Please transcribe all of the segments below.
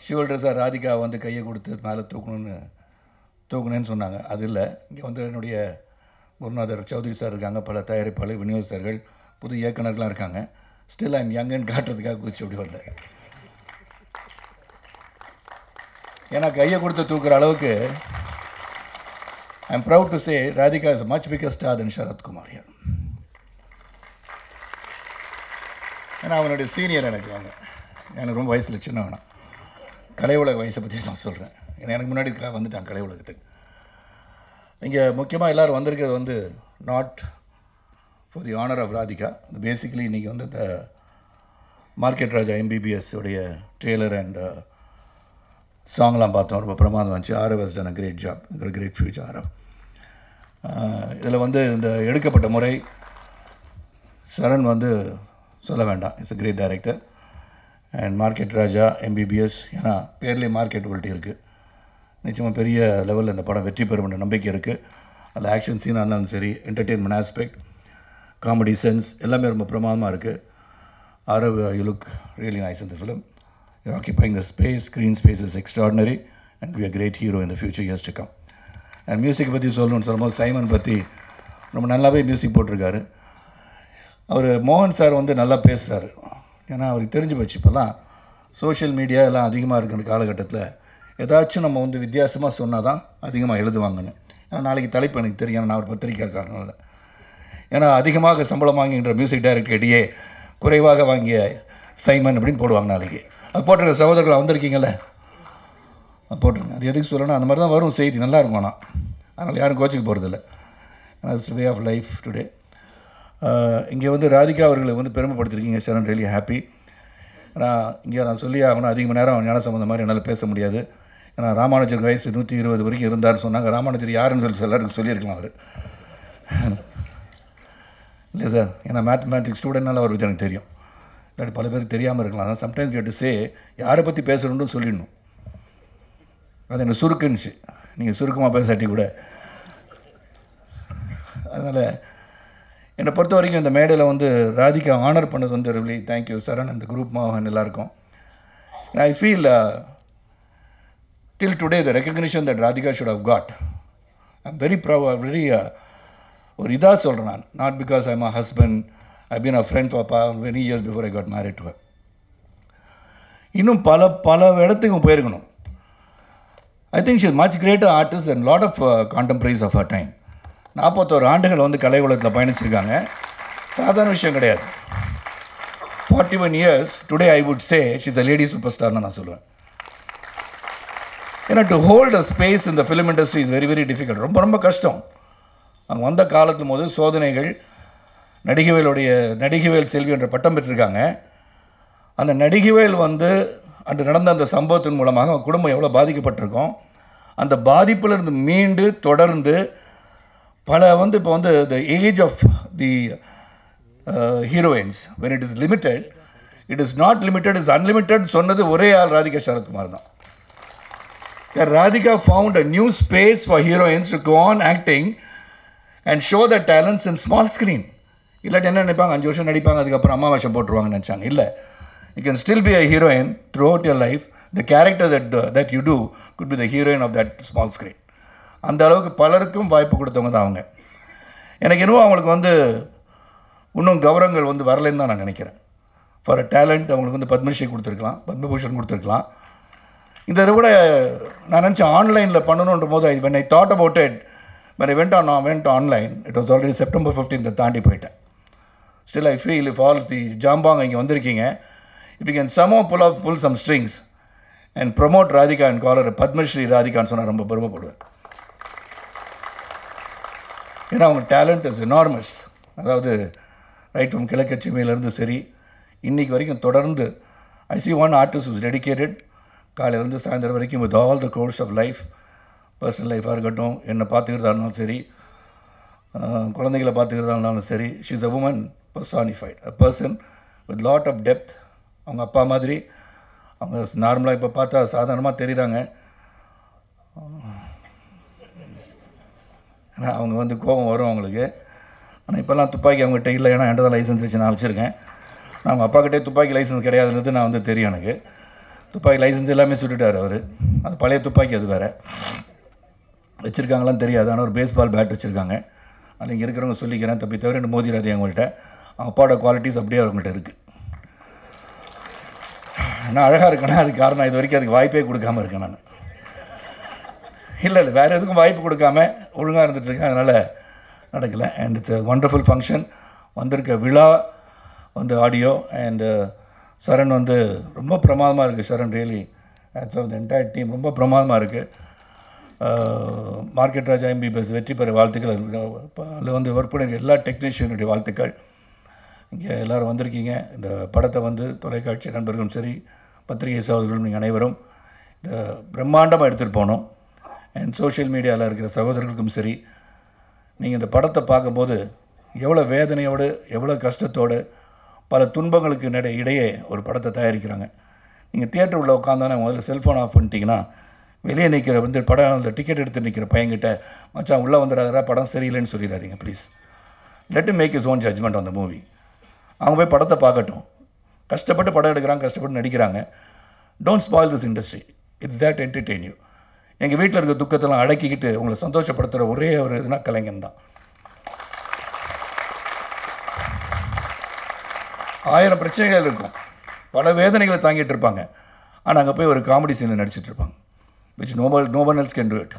ஷிவல்டர் sir Radhika வந்து கையை கொடுத்து மேலே தூக்கணும்னு தூக்கணும்னு சொன்னாங்க அது இல்லை இங்கே வந்து என்னுடைய குருநாதர் சௌத்ரி சார் இருக்காங்க பல தயாரிப்பாளர் விநியோகஸ்தர்கள் புது இயக்குனர்கள்லாம் இருக்காங்க ஸ்டில் ஐம் யங்குன்னு காட்டுறதுக்காக குச்சி அப்படி வந்தேன் ஏன்னா கையை கொடுத்து தூக்குற அளவுக்கு I'm proud to say Radhika is much bigger star than Sarathkumar here. ஏன்னா அவனுடைய சீனியர் எனக்கு அவங்க எனக்கு ரொம்ப வயசில் சின்னவனா கலை உலக வயசை பற்றி நான் சொல்கிறேன் ஏன்னா எனக்கு முன்னாடி க- வந்துட்டான் கலை உலகத்துக்கு இங்கே முக்கியமாக எல்லோரும் வந்திருக்கிறது வந்து not for the honour of Radhika basically இன்றைக்கி வந்து இந்த மார்க்கெட் ராஜா எம்பிபிஎஸ் உடைய ட்ரெய்லர் அண்ட் சாங்லாம் பார்த்தோம் ரொம்ப பிரமாதம் வந்துச்சு Aarav has done a great job great future Aarav இதில் வந்து இந்த எடுக்கப்பட்ட முறை சரண் வந்து சொல்ல வேண்டாம் it's a great director and market Raja MBBS ஏன்னா பேர்லேயே மார்க்கெட்டபிலிட்டி இருக்குது நிச்சயமாக பெரிய லெவலில் இந்த படம் வெற்றி பெறும் என்ற நம்பிக்கை இருக்குது அதில் ஆக்ஷன் சீனாக இருந்தாலும் சரி என்டர்டெயின்மெண்ட் ஆஸ்பெக்ட் காமெடி சென்ஸ் எல்லாமே ரொம்ப பிரமாதமாக இருக்குது Aarav you look really nice இந்த film you occupying the space screen space is extraordinary and we a great hero in the future years to come and music பற்றி சொல்லணும்னு சொல்லும்போது சைமன் பற்றி ரொம்ப நல்லாவே மியூசிக் போட்டிருக்காரு அவர் மோகன் சார் வந்து நல்லா பேசுகிறாரு ஏன்னா அவருக்கு தெரிஞ்சு போச்சு இப்போல்லாம் சோஷியல் மீடியா எல்லாம் அதிகமாக இருக்கிற காலகட்டத்தில் ஏதாச்சும் நம்ம வந்து வித்தியாசமாக சொன்னால் தான் அதிகமாக எழுதுவாங்கன்னு ஏன்னா நாளைக்கு தலைப்பு எனக்கு தெரியும் ஏன்னா நான் ஒரு பத்திரிக்கைக்காரனால ஏன்னா அதிகமாக சம்பளம் வாங்குகின்ற மியூசிக் டைரக்டர் இடையே குறைவாக வாங்கிய சைமன் அப்படின்னு போடுவாங்க நாளைக்கு அது போட்டிருக்க சகோதரர்கள் வந்திருக்கீங்கல்ல அது போட்டுருங்க அது எதுக்கு சொல்லணும் அந்த மாதிரி தான் வரும் செய்தி நல்லா இருக்கும் ஆனால் அதனால் யாரும் கோச்சிக்க போகிறதில்ல it's way of life today இங்கே வந்து ராதிகா அவர்களை வந்து பெருமைப்படுத்திருக்கீங்க சரண் ரியலி ஹாப்பி நான் இங்கே நான் சொல்லி ஆகணும் அதிக மணி நேரம் ஞான சம்பந்தம் மாதிரி என்னால் பேச முடியாது ஏன்னா ராமானுஜர் வயசு நூற்றி இருபது வரைக்கும் இருந்தார்னு சொன்னாங்க ராமானுஜர் யாருன்னு சொல்லி எல்லாருக்கும் சொல்லியிருக்கலாம் அவர் இல்லை சார் ஏன்னா மேத்தமேட்டிக்ஸ் ஸ்டூடெண்ட்னால அவர் பற்றி எனக்கு தெரியும் இல்லாட்டி பல பேருக்கு தெரியாமல் இருக்கலாம் ஆனால் சம்டைம்ஸ் கேட்டு சே யாரை பற்றி பேசணுன்னு சொல்லிடணும் அது எனக்கு சுருக்குன்னுச்சு நீங்கள் சுருக்கமாக பேசாட்டி கூட அதனால் என்னை பொறுத்த வரைக்கும் இந்த மேடையில் வந்து ராதிகா ஆனர் பண்ணது வந்து ரிலி தேங்க்யூ சரண் அந்த குரூப் மோகன் எல்லாருக்கும் I feel till today the recognition that Radhika should have got I'm very proud very ஒரு இதாக சொல்கிறேன் நான் not because I'm a husband I been a friend for very years before I got married to her இன்னும் பல பல இடத்துக்கும் போயிருக்கணும் I think she much greater artist and lot of contemporaries of a time நாற்பத்தோரு ஆண்டுகள் வந்து கலை உலகத்தில் பயணிச்சிருக்காங்க சாதாரண விஷயம் கிடையாது forty one years today I would say she's a lady super ஸ்டார்னு நான் சொல்லுவேன் ஏன்னா டு ஹோல்ட் அ ஸ்பேஸ் இந்த film industry is very very difficult ரொம்ப ரொம்ப கஷ்டம் அவங்க வந்த காலத்து போது சோதனைகள் நடிகவேலுடைய நடிகவேல் செல்வி என்ற பட்டம் பெற்றிருக்காங்க அந்த நடிகவேல் வந்து அன்று நடந்த அந்த சம்பவத்தின் மூலமாக அவங்க குடும்பம் எவ்வளோ பாதிக்கப்பட்டிருக்கோம் அந்த பாதிப்பிலிருந்து மீண்டு தொடர்ந்து பல வந்து இப்போ வந்து the age of the heroines when it is limited it is not limited is unlimited சொன்னது ஒரே ஆள் ராதிகா சரத்குமார் தான் Radhika found a new space for heroines to go on acting and show the talents in small screen இல்லாட்டி என்ன நினைப்பாங்க அஞ்சு வருஷம் நடிப்பாங்க அதுக்கப்புறம் அம்மா வேஷம் போட்டுருவாங்கன்னு நினச்சாங்க இல்லை you can still be a heroine throughout your life the character that that you do good be the heroine of that small screen அந்த அளவுக்கு பலருக்கும் வாய்ப்பு கொடுத்தவங்க தான் அவங்க எனக்கு என்னவோ அவங்களுக்கு வந்து இன்னும் கௌரவங்கள் வந்து வரலைன்னு தான் நான் நினைக்கிறேன் ஃபார் அ டேலண்ட் அவங்களுக்கு வந்து பத்மஸ்ரீ கொடுத்துருக்கலாம் பத்மபூஷன் கொடுத்துருக்கலாம் இந்த இதை விட நான் நினச்சேன் ஆன்லைனில் பண்ணணுன்ற போது I when I thought about it when I went on went online it was already September 15th தாண்டி போயிட்டேன் still I feel if all the ஜாம்பாங் இங்கே வந்திருக்கீங்க if you can some pull of pull some strings and promote Radhika and call her Padmashri ராதிகான்னு சொன்னால் ரொம்ப பெருமைப்படுவேன் ஏன்னா அவங்க டேலண்ட் இஸ் எனார்மஸ் அதாவது ரைட் ஃப்ரம் கிழக்கு சிமையிலேருந்து சரி இன்றைக்கி வரைக்கும் தொடர்ந்து I see one artist is dedicated காலையிலேருந்து சாயந்தரம் வரைக்கும் with all the course of life personal லைஃபாக இருக்கட்டும் என்னை பார்த்துக்கிறதா இருந்தாலும் சரி ஆஹ் குழந்தைகளை பார்த்துக்கிறதா இருந்தாலும் சரி she's a woman personified a person with lot of depth அவங்க அப்பா மாதிரி அவங்க நார்மலாக இப்போ பார்த்தா சாதாரணமாக தெரியுறாங்க ஏன்னா அவங்க வந்து கோபம் வரும் அவங்களுக்கு ஆனால் இப்போல்லாம் துப்பாக்கி அவங்ககிட்ட இல்லை ஏன்னா என்கிட்ட தான் லைசன்ஸ் வச்சு நான் வச்சுருக்கேன் நான் அவங்க அப்பாக்கிட்டே துப்பாக்கி லைசன்ஸ் கிடையாதுன்றது நான் வந்து தெரியும் எனக்கு துப்பாக்கி லைசன்ஸ் எல்லாமே சுட்டுட்டார் அவர் அது பழைய துப்பாக்கி அது வேறு வச்சுருக்காங்களான்னு தெரியாது ஆனால் ஒரு பேஸ்பால் பேட் வச்சுருக்காங்க அது இங்கே இருக்கிறவங்க சொல்லிக்கிறேன் தப்பி தவிர ரெண்டு மோதிராது அவங்கள்ட்ட அவங்க அப்பாவோட குவாலிட்டிஸ் அப்படியே அவங்கள்ட்ட இருக்குது நான் அழகாக இருக்கேன்னா அதுக்கு காரணம் இது வரைக்கும் அதுக்கு வாய்ப்பே கொடுக்காம இருக்கேன் நான் இல்லை இல்லை வேறு எதுக்கும் வாய்ப்பு கொடுக்காம ஒழுங்காக இருந்துட்டு இருக்கேன் அதனால் நடக்கலை அண்ட் இட்ஸ் ஒண்டர்ஃபுல் ஃபங்க்ஷன் வந்திருக்க விழா வந்து ஆடியோ அண்டு சரண் வந்து ரொம்ப பிரமாதமாக இருக்குது Saran really hats off the entire team ரொம்ப பிரமாதமாக இருக்குது மார்க்கெட் ராஜா எம்பிபிஎஸ் வெற்றி பெற வாழ்த்துக்கள் அதில் வந்து ஒர்க் பண்ணிருக்க எல்லா டெக்னீஷியனுடைய வாழ்த்துக்கள் இங்கே எல்லோரும் வந்திருக்கீங்க இந்த படத்தை வந்து தொலைக்காட்சி நண்பர்களும் சரி பத்திரிகை சகோதரர்களும் நீங்கள் அனைவரும் இந்த பிரம்மாண்டமாக எடுத்துகிட்டு போனோம் அண்ட் சோஷியல் மீடியாவில் இருக்கிற சகோதரர்களுக்கும் சரி நீங்கள் இந்த படத்தை பார்க்கும்போது எவ்வளோ வேதனையோடு எவ்வளோ கஷ்டத்தோடு பல துன்பங்களுக்கு நட இடையே ஒரு படத்தை தயாரிக்கிறாங்க நீங்கள் தியேட்டர் உள்ள உட்காந்தானே முதல்ல செல்ஃபோன் ஆஃப் பண்ணிட்டீங்கன்னா வெளியே நிற்கிற வந்து படம் அந்த டிக்கெட் எடுத்து நிற்கிற பையன்கிட்ட மச்சான் உள்ளே வந்துடாதரா படம் சரியில்லைன்னு சொல்லிடாதீங்க please let make is own judgement அந்த மூவி அவங்க போய் படத்தை பார்க்கட்டும் கஷ்டப்பட்டு படம் எடுக்கிறாங்க கஷ்டப்பட்டு நடிக்கிறாங்க don't spoil this industry it's that entertain you எங்கள் வீட்டில் இருக்க துக்கத்தெல்லாம் அடக்கிக்கிட்டு உங்களை சந்தோஷப்படுத்துகிற ஒரே ஒரு இதுனா கலைஞன் தான் ஆயிரம் பிரச்சனைகள் இருக்கும் பல வேதனைகளை தாங்கிட்டு இருப்பாங்க ஆனால் அங்கே போய் ஒரு காமெடி சீனில் நடிச்சிட்டு இருப்பாங்க விச் நோபல் நோபன் எல்ஸ் கேன் டூ இட்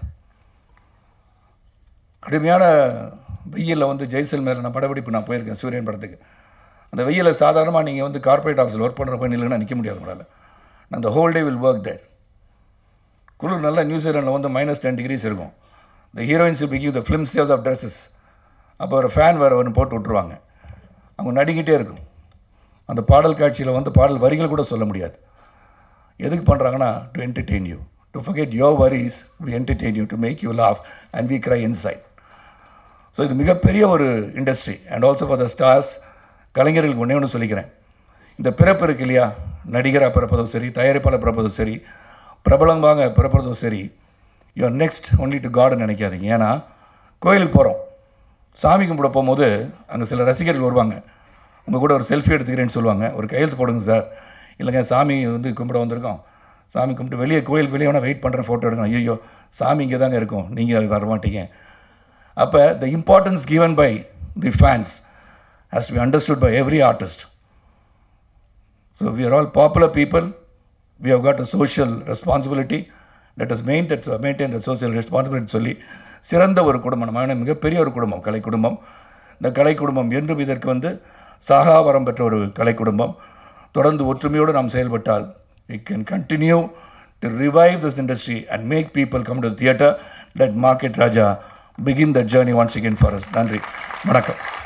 கடுமையான வெயிலில் வந்து ஜெய்சல்மேரில் நான் படப்பிடிப்பு நான் போயிருக்கேன் சூரியன் படத்துக்கு அந்த வெயிலில் சாதாரணமாக நீங்கள் வந்து கார்ப்பரேட் ஆஃபீஸில் ஒர்க் பண்ணுற போய் நில்லுன்னா நிற்க முடியாது உங்களால் நான் அந்த whole day will work there குளிர் நல்லா நியூசிலாண்டில் வந்து மைனஸ் டென் டிகிரிஸ் இருக்கும் இந்த ஹீரோயின்ஸ் பிகிவ் the film saves of dresses அப்போ ஒரு ஃபேன் வேறு ஒன்று போட்டு விட்ருவாங்க அவங்க நடிக்கிட்டே இருக்கும் அந்த பாடல் காட்சியில் வந்து பாடல் வரிகள் கூட சொல்ல முடியாது எதுக்கு பண்ணுறாங்கன்னா to entertain you to forget your worries we entertain you to make you laugh and we cry inside so இது மிகப்பெரிய ஒரு industry and also for the stars கலைஞர்களுக்கு ஒன்றே ஒன்று சொல்லிக்கிறேன் இந்த பிறப்பு இருக்கு இல்லையா நடிகராக பிறப்பதும் சரி தயாரிப்பாளர் பிறப்பதும் சரி பிரபலமாக பிறப்பதும் சரி யூஆர் நெக்ஸ்ட் ஒன்லி டு காட்னு நினைக்காதீங்க ஏன்னா கோயிலுக்கு போகிறோம் சாமி கும்பிட போகும்போது அங்கே சில ரசிகர்கள் வருவாங்க உங்கள் கூட ஒரு செல்ஃபி எடுத்துக்கிறேன்னு சொல்லுவாங்க ஒரு கையெழுத்து போடுங்க சார் இல்லைங்க சாமி வந்து கும்பிட வந்திருக்கோம் சாமி கும்பிட்டு வெளியே கோயிலுக்கு வெளியே வேணால் வெயிட் பண்ணுறேன் ஃபோட்டோ எடுக்கணும் ஐயோ சாமி இங்கே தாங்க இருக்கும் நீங்கள் வர மாட்டீங்க அப்போ the importance given by the fans has to be understood by every artist so we are all popular people we have got a social responsibility let us main that maintain the social responsibility சொல்லி சிறந்த ஒரு குடும்பம் நம்ம மிகப்பெரிய ஒரு குடும்பம் கலை குடும்பம் இந்த கலை குடும்பம் என்றும் இதற்கு வந்து சாகாவரம் பெற்ற ஒரு கலை குடும்பம் தொடர்ந்து ஒற்றுமையோடு நாம் செயல்பட்டால் we can continue to revive this industry and make people come to the theatre let market raja begin that journey once again for us நன்றி வணக்கம்